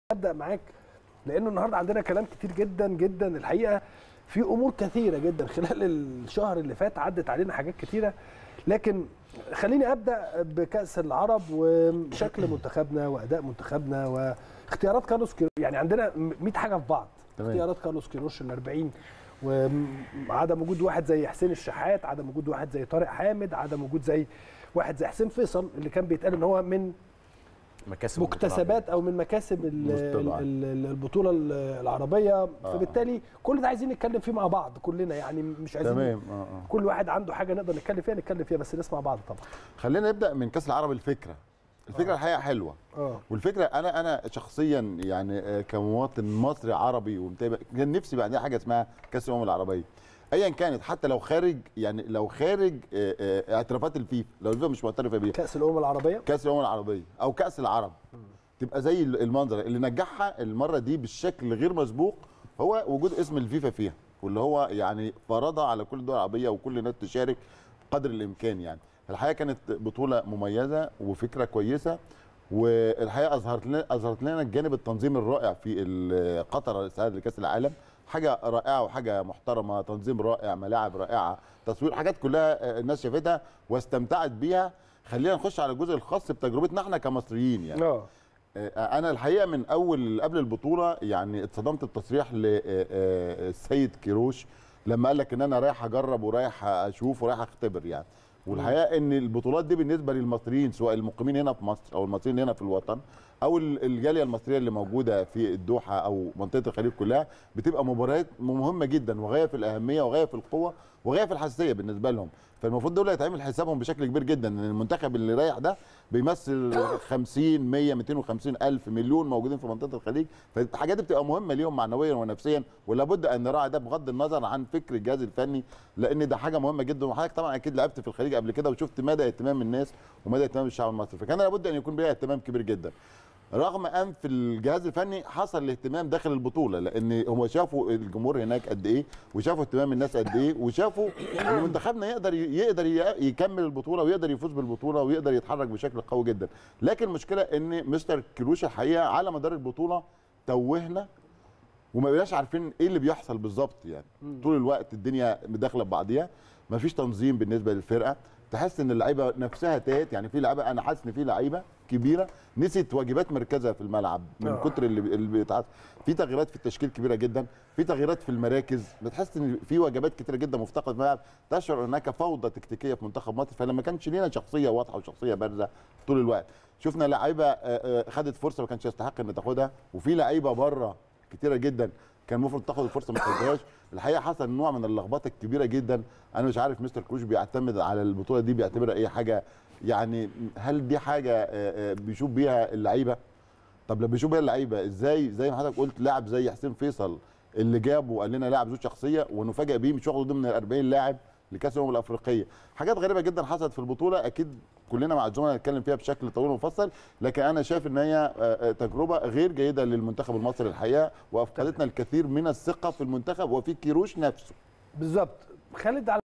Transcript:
ابدا معاك لانه النهارده عندنا كلام كتير جدا جدا الحقيقه في امور كثيره جدا خلال الشهر اللي فات عدت علينا حاجات كتيره لكن خليني ابدا بكاس العرب وشكل منتخبنا واداء منتخبنا واختيارات كارلوس كيروش يعني عندنا 100 حاجه في بعض تمام. اختيارات كارلوس كيروش ال 40 وعدم وجود واحد زي حسين الشحات عدم وجود واحد زي طارق حامد عدم وجود زي واحد زي حسين فيصل اللي كان بيتقال ان هو من مكاسب مكتسبات او من مكاسب ال- مستبعد. ال- ال- البطوله ال- العربيه فبالتالي كل ده عايزين نتكلم فيه مع بعض كلنا يعني مش عايزين تمام اه اه كل واحد عنده حاجه نقدر نتكلم فيها نتكلم فيها بس نسمع بعض طبعا خلينا نبدا من كاس العرب الفكره الفكره الحقيقه حلوه اه والفكره انا انا شخصيا يعني آه، كمواطن مصري عربي ومتابع كان نفسي يبقى عندنا حاجه اسمها كاس الامم العربيه ايا كانت حتى لو خارج يعني لو خارج آه، آه، اعترافات الفيفا لو الفيفا مش معترفه بيها كاس الامم العربيه كاس الامم العربيه او كاس العرب تبقى زي المنظر اللي نجحها المره دي بالشكل غير مسبوق هو وجود اسم الفيفا فيها واللي هو يعني فرضها على كل الدول العربيه وكل الناس تشارك قدر الامكان يعني الحقيقه كانت بطوله مميزه وفكره كويسه والحقيقه اظهرت لنا اظهرت لنا الجانب التنظيم الرائع في ال- قطر الاستعداد لكاس العالم حاجه رائعه وحاجه محترمه تنظيم رائع ملاعب رائعه تصوير حاجات كلها آه، الناس شافتها واستمتعت بيها خلينا نخش على الجزء الخاص بتجربتنا احنا كمصريين يعني اه آه، انا الحقيقه من اول قبل البطوله يعني اتصدمت بتصريح للسيد كيروش لما قال لك ان انا رايح اجرب ورايح اشوف ورايح اختبر يعني والحقيقه ان البطولات دي بالنسبه للمصريين سواء المقيمين هنا في مصر او المصريين هنا في الوطن او ال- الجاليه المصريه اللي موجوده في الدوحه او منطقه الخليج كلها بتبقى مباريات مهمه جدا وغايه في الاهميه وغايه في القوه وغايه في الحساسيه بالنسبه لهم فالمفروض دول يتعمل حسابهم بشكل كبير جدا ان المنتخب اللي رايح ده بيمثل 50 100 250 الف مليون موجودين في منطقه الخليج فالحاجات دي بتبقى مهمه ليهم معنويا ونفسيا ولابد ان نراعي ده بغض النظر عن فكر الجهاز الفني لان ده حاجه مهمه جدا وحضرتك طبعا اكيد لعبت في الخليج قبل كده وشفت مدى اهتمام الناس ومدى اهتمام الشعب المصري فكان لابد ان يكون بها اهتمام كبير جدا رغم ان في الجهاز الفني حصل الاهتمام داخل البطوله لان هم شافوا الجمهور هناك قد ايه وشافوا اهتمام الناس قد ايه وشافوا ان منتخبنا يقدر يقدر يكمل البطوله ويقدر يفوز بالبطوله ويقدر يتحرك بشكل قوي جدا لكن المشكله ان مستر كيروش الحقيقه على مدار البطوله توهنا وما بقيناش عارفين ايه اللي بيحصل بالظبط يعني طول الوقت الدنيا داخله ببعضيها مفيش تنظيم بالنسبه للفرقه تحس ان اللعيبه نفسها تاهت يعني في لعيبه انا حاسس ان في لعيبه كبيره نسيت واجبات مركزها في الملعب من آه. كتر اللي اللي بيتعاد في تغييرات في التشكيل كبيره جدا في تغييرات في المراكز بتحس ان في واجبات كتيره جدا مفتقده في الملعب تشعر هناك فوضى تكتيكيه في منتخب مصر فلما كانش لينا شخصيه واضحه وشخصيه بارزه طول الوقت شفنا لعيبه آه، آه، خدت فرصه ما كانش يستحق ان تاخدها وفي لعيبه بره كتيره جدا كان المفروض تاخد الفرصه ما خدتهاش الحقيقه حصل نوع من اللخبطه الكبيره جدا انا مش عارف مستر كروش بيعتمد على البطوله دي بيعتبرها ايه حاجه يعني هل دي حاجه آه، آه، بيشوف بيها اللعيبه طب لما بيشوف بيها اللعيبه ازاي زي ما حضرتك قلت لاعب زي حسين فيصل اللي جابه وقال لنا لاعب ذو شخصيه ونفاجئ بيه مش واخده ضمن ال 40 لاعب لكاس الامم الافريقيه حاجات غريبه جدا حصلت في البطوله اكيد كلنا مع الزملاء هنتكلم فيها بشكل طويل ومفصل لكن انا شايف ان هي آه، آه، تجربه غير جيده للمنتخب المصري الحقيقه وافقدتنا الكثير من الثقه في المنتخب وفي كيروش نفسه بالظبط خالد على